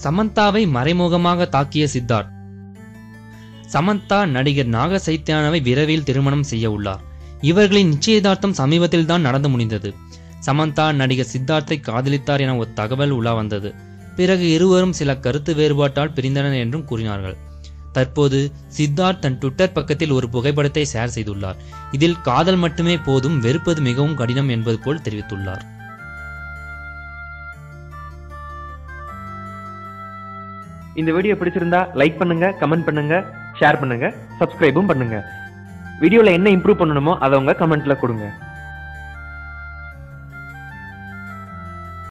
சமந்தாவை மறைமுகமாக தாக்கிய சித்தார்த் சமந்தா நடிகர் நாக சைத்யானாவை விரைவில் திருமணம் செய்ய உள்ளார் இவர்களின் நிச்சயதார்த்தம் சமீபத்தில் தான் நடந்து முடிந்தது சமந்தா நடிகர் சித்தார்த்தை காதலித்தார் என ஒரு தகவல் உலா வந்தது பிறகு இருவரும் சில கருத்து வேறுபாட்டால் பிரிந்தனர் என்றும் கூறினார்கள் தற்போது சித்தார்த் தன் ட்விட்டர் பக்கத்தில் ஒரு புகைப்படத்தை ஷேர் செய்துள்ளார் இதில் காதல் மட்டுமே போதும் வெறுப்பது மிகவும் கடினம் என்பது போல் தெரிவித்துள்ளார் இந்த வீடியோ பிடிச்சிருந்தா லைக் பண்ணுங்க கமெண்ட் பண்ணுங்க ஷேர் பண்ணுங்க சப்ஸ்கிரைபும் பண்ணுங்க வீடியோல என்ன இம்ப்ரூவ் பண்ணணுமோ அதை உங்க கமெண்ட்ல கொடுங்க